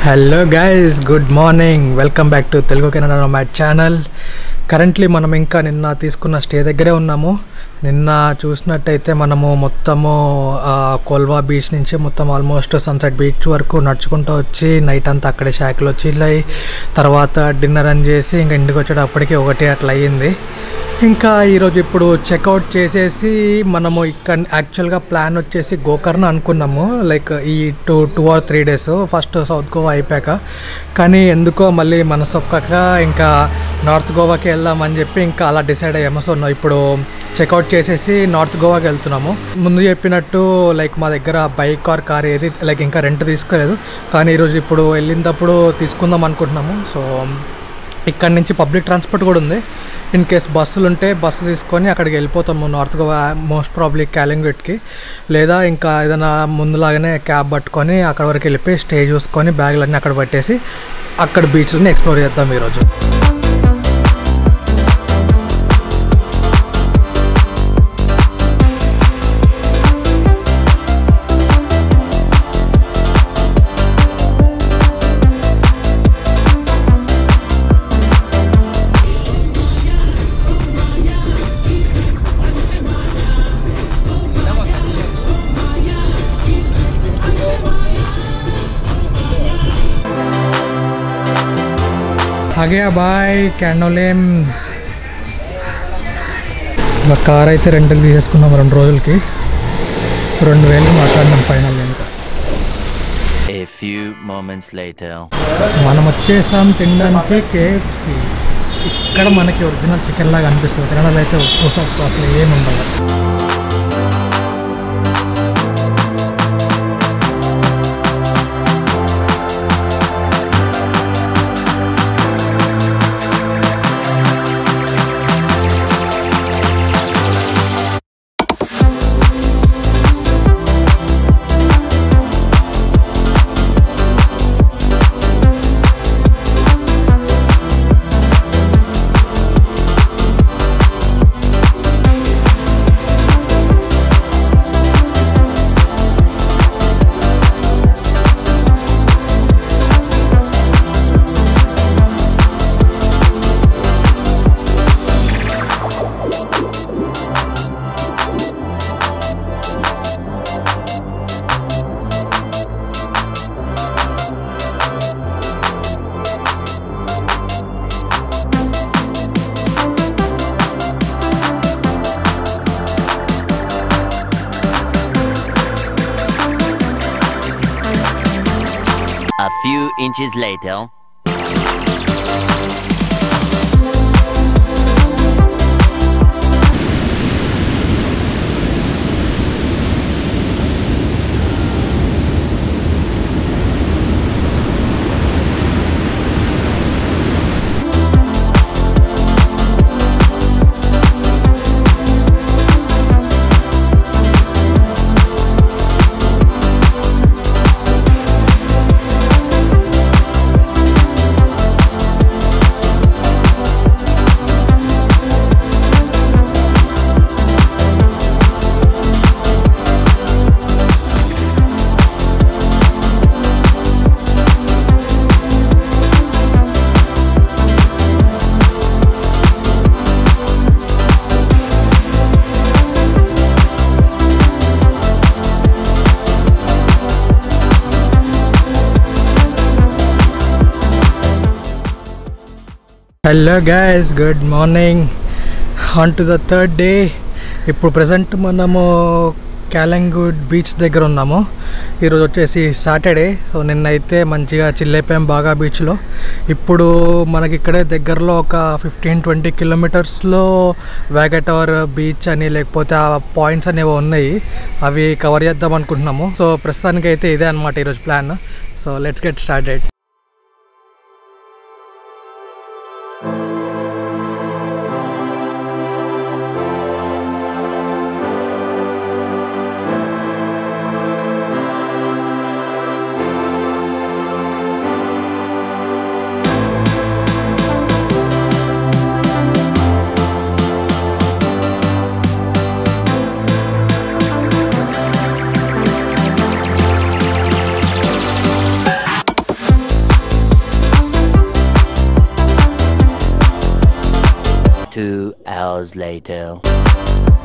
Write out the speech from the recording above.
Hello guys good morning welcome back to Telugu Canada Matt channel currently మనం ఇంకా నిన్న తీసుకున్న స్టే దగ్గరే ఉన్నాము నిన్న చూసినట్టయితే మనము మొత్తము ఆ, కోల్వా బీచ్ నుంచి మొత్తం ఆల్మోస్ట్ సన్సెట్ బీచ్ వరకు నడుచుకుంటూ వచ్చి నైట్ అంతా అక్కడే షాక్లు వచ్చి ఇలా అయ్యి, తర్వాత డిన్నర్ అని చేసి ఇంకా ఇంటికి వచ్చేటప్పటికి ఒకటి అట్లా అయ్యింది ఇంకా ఈరోజు ఇప్పుడు చెక్అవుట్ చేసేసి మనము ఇక్కడ యాక్చువల్గా ప్లాన్ వచ్చేసి గోకర్ణ అనుకున్నాము లైక్ ఈ two two or three days first south Goa అయిపోయాక కానీ ఎందుకో మళ్ళీ మనసు ఒక్కక ఇంకా నార్త్ గోవాకి వెళ్దామని చెప్పి ఇంకా అలా డిసైడ్ అయ్యాము సో ఇప్పుడు చెక్అవుట్ చేసేసి నార్త్ గోవాకి వెళ్తున్నాము ముందు చెప్పినట్టు లైక్ మా దగ్గర బైక్ ఆర్ కార్ ఏది లైక్ ఇంకా రెంట్ తీసుకోలేదు కానీ ఈరోజు ఇప్పుడు వెళ్ళినప్పుడు తీసుకుందాం అనుకుంటున్నాము సో ఇక్కడ నుంచి పబ్లిక్ ట్రాన్స్పోర్ట్ కూడా ఉంది ఇన్ కేస్ బస్సులు ఉంటే బస్సు తీసుకొని అక్కడికి వెళ్ళిపోతాము నార్త్ గోవా మోస్ట్ ప్రాబ్లీ క్యాలింగెట్కి లేదా ఇంకా ఏదైనా ముందులాగానే క్యాబ్ పట్టుకొని అక్కడ వరకు వెళ్ళిపోయి స్టే చూసుకొని బ్యాగులన్నీ అక్కడ పెట్టేసి అక్కడ బీచ్లని ఎక్స్ప్లోర్ చేద్దాం ఈరోజు ఆగే బాయ్ క్యాండోలేం మా కార్ అయితే రెంట్కి తీసేసుకున్నాం రెండు రోజులకి రెండు వేలు మాట్లాడినాం ఫైనల్ ఇంకా A few moments later. మనం వచ్చేసాం తినడానికి కేఎఫ్సి ఇక్కడ మనకి ఒరిజినల్ చికెన్ లాగా అనిపిస్తుంది తినడంలో అయితే ఉప్పు సప్పు అసలు ఏమి ఉండదు A few inches later. Hello guys good morning on to the third day ఇప్పుడు ప్రజెంట్ మనము క్యాలంగుడ్ బీచ్ దగ్గర ఉన్నాము ఈరోజు వచ్చేసి సాటర్డే సో నిన్నైతే మంచిగా చిల్లైపోయాం బాగా బీచ్లో ఇప్పుడు మనకి ఇక్కడే దగ్గరలో ఒక ఫిఫ్టీన్ ట్వంటీ కిలోమీటర్స్లో వ్యాగటవర్ బీచ్ అని లేకపోతే ఆ పాయింట్స్ అనేవి ఉన్నాయి అవి కవర్ చేద్దాం అనుకుంటున్నాము సో ప్రస్తుతానికి అయితే ఇదే అనమాట ఈరోజు plan so let's get started later.